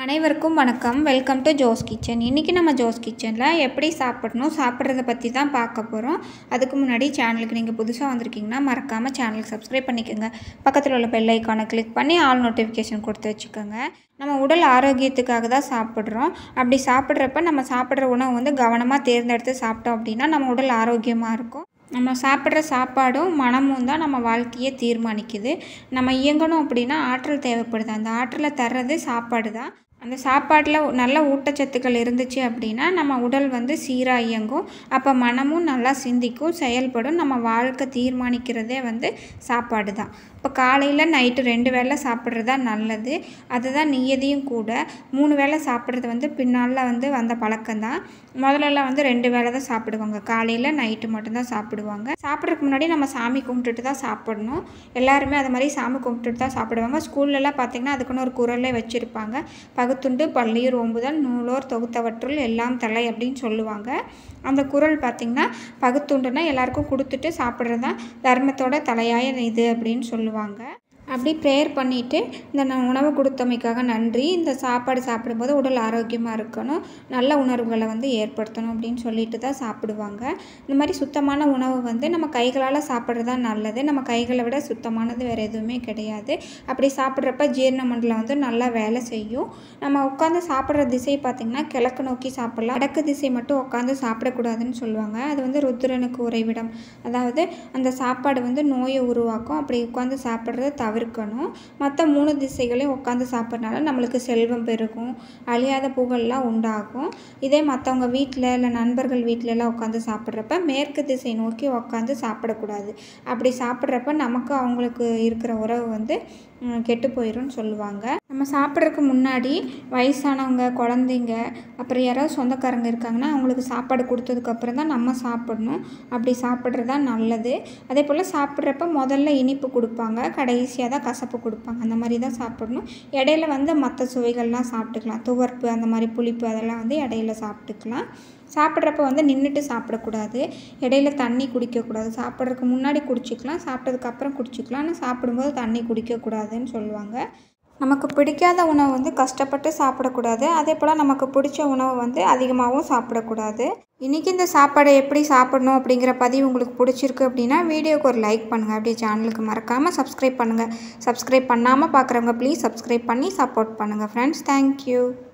அனைவருக்கும் வணக்கம் welcome to Jose kitchen இன்றைக்கி நம்ம ஜோஸ் கிச்சனில் எப்படி சாப்பிடணும் சாப்பிட்றத பற்றி தான் பார்க்க போகிறோம் அதுக்கு முன்னாடி சேனலுக்கு நீங்கள் புதுசாக வந்திருக்கீங்கன்னா மறக்காமல் சேனலுக்கு சப்ஸ்கிரைப் பண்ணிக்கோங்க பக்கத்தில் உள்ள பெல் ஐக்கானை கிளிக் பண்ணி ஆல் நோட்டிஃபிகேஷன் கொடுத்து வச்சுக்கோங்க நம்ம உடல் ஆரோக்கியத்துக்காக தான் சாப்பிட்றோம் அப்படி சாப்பிட்றப்ப நம்ம சாப்பிட்ற உணவு வந்து கவனமாக தேர்ந்தெடுத்து சாப்பிட்டோம் அப்படின்னா நம்ம உடல் ஆரோக்கியமாக இருக்கும் நம்ம சாப்பிட்ற சாப்பாடும் மனமும் தான் நம்ம வாழ்க்கையை தீர்மானிக்குது நம்ம இயங்கணும் அப்படின்னா ஆற்றல் தேவைப்படுது அந்த ஆற்றலை தர்றது சாப்பாடு தான் அந்த சாப்பாட்டில் நல்ல ஊட்டச்சத்துக்கள் இருந்துச்சு அப்படின்னா நம்ம உடல் வந்து சீராக இயங்கும் அப்போ மனமும் நல்லா சிந்திக்கும் செயல்படும் நம்ம வாழ்க்கை தீர்மானிக்கிறதே வந்து சாப்பாடு தான் இப்போ காலையில் நைட்டு ரெண்டு வேளை சாப்பிட்றது தான் நல்லது அதுதான் நியதியும் கூட மூணு வேளை சாப்பிட்றது வந்து பின்னால் வந்து வந்த பழக்கம்தான் முதல்லலாம் வந்து ரெண்டு வேளை தான் சாப்பிடுவாங்க காலையில் நைட்டு மட்டும்தான் சாப்பிடுவாங்க சாப்பிட்றதுக்கு முன்னாடி நம்ம சாமி கும்பிட்டுட்டு தான் சாப்பிடணும் எல்லாருமே அது மாதிரி சாமி கும்பிட்டுட்டு தான் சாப்பிடுவாங்க ஸ்கூல்லலாம் பார்த்திங்கன்னா அதுக்குன்னு ஒரு குரலே வச்சுருப்பாங்க பகுத்துண்டு பள்ளியூர் ஓம்புதல் நூலோர் தொகுத்தவற்றுள் எல்லாம் தலை அப்படின்னு சொல்லுவாங்க அந்த குரல் பார்த்திங்கன்னா பகுத்துண்டுனா எல்லாருக்கும் கொடுத்துட்டு சாப்பிட்றது தான் தர்மத்தோட தலையாய இது அப்படின்னு சொல்லுவாங்க அப்படி ப்ரேயர் பண்ணிவிட்டு இந்த ந- உணவு கொடுத்தமைக்காக நன்றி இந்த சாப்பாடு சாப்பிடும்போது உடல் ஆரோக்கியமாக இருக்கணும் நல்ல உணர்வுகளை வந்து ஏற்படுத்தணும் அப்படின்னு சொல்லிட்டு தான் சாப்பிடுவாங்க இந்த மாதிரி சுத்தமான உணவு வந்து நம்ம கைகளால் சாப்பிட்றது தான் நல்லது நம்ம கைகளை விட சுத்தமானது வேறு எதுவுமே கிடையாது அப்படி சாப்பிட்றப்ப ஜீரண மண்டலம் வந்து நல்லா வேலை செய்யும் நம்ம உட்காந்து சாப்பிட்ற திசை பார்த்திங்கன்னா கிழக்கு நோக்கி சாப்பிடலாம் வடக்கு திசை மட்டும் உட்காந்து சாப்பிடக்கூடாதுன்னு சொல்லுவாங்க அது வந்து ருத்ரனுக்கு உறைவிடம் அதாவது அந்த சாப்பாடு வந்து நோயை உருவாக்கும் அப்படி உட்காந்து சாப்பிட்றத தவிர்க்கணும் மற்ற மூணு திசைகளையும் உட்காந்து சாப்பிட்றனால நம்மளுக்கு செல்வம் பெருகும் அழியாத புகழ்லாம் உண்டாகும் இதே மற்றவங்க வீட்டில் இல்லை நண்பர்கள் வீட்ல எல்லாம் உட்காந்து சாப்பிட்றப்ப மேற்கு திசை நோக்கி உட்காந்து சாப்பிடக்கூடாது அப்படி சாப்பிட்றப்ப நமக்கு அவங்களுக்கு இருக்கிற உறவு வந்து ம், கெட்டு போயிடும்னு சொல்லுவாங்க நம்ம சாப்பிட்றதுக்கு முன்னாடி வயசானவங்க குழந்தைங்க அப்புறம் யாராவது சொந்தக்காரங்க இருக்காங்கன்னா அவங்களுக்கு சாப்பாடு கொடுத்ததுக்கப்புறம் தான் நம்ம சாப்பிடணும் அப்படி சாப்பிட்றது தான் நல்லது அதே போல் சாப்பிட்றப்ப முதல்ல இனிப்பு கொடுப்பாங்க கடைசியாக தான் கசப்பு கொடுப்பாங்க அந்த மாதிரி தான் சாப்பிடணும் இடையில வந்து மற்ற சுவைகள்லாம் சாப்பிட்டுக்கலாம் துவர்ப்பு அந்த மாதிரி புளிப்பு அதெல்லாம் வந்து இடையில சாப்பிட்டுக்கலாம் சாப்பிட்றப்ப வந்து நின்றுட்டு சாப்பிடக்கூடாது இடையில தண்ணி குடிக்கக்கூடாது சாப்பிட்றதுக்கு முன்னாடி குடிச்சிக்கலாம் சாப்பிட்டதுக்கப்புறம் குடிச்சிக்கலாம் ஆனால் சாப்பிடும்போது தண்ணி குடிக்கக்கூடாதுன்னு சொல்லுவாங்க நமக்கு பிடிக்காத உணவு வந்து கஷ்டப்பட்டு சாப்பிடக்கூடாது அதே போல் நமக்கு பிடிச்ச உணவு வந்து அதிகமாகவும் சாப்பிடக்கூடாது இன்றைக்கி இந்த சாப்பாடை எப்படி சாப்பிடணும் அப்படிங்கிற பதிவு உங்களுக்கு பிடிச்சிருக்கு அப்படின்னா வீடியோக்கு ஒரு லைக் பண்ணுங்கள் அப்படியே சேனலுக்கு மறக்காமல் சப்ஸ்கிரைப் பண்ணுங்கள் சப்ஸ்கிரைப் பண்ணாமல் பார்க்குறவங்க ப்ளீஸ் சப்ஸ்கிரைப் பண்ணி சப்போர்ட் பண்ணுங்கள் ஃப்ரெண்ட்ஸ் தேங்க்யூ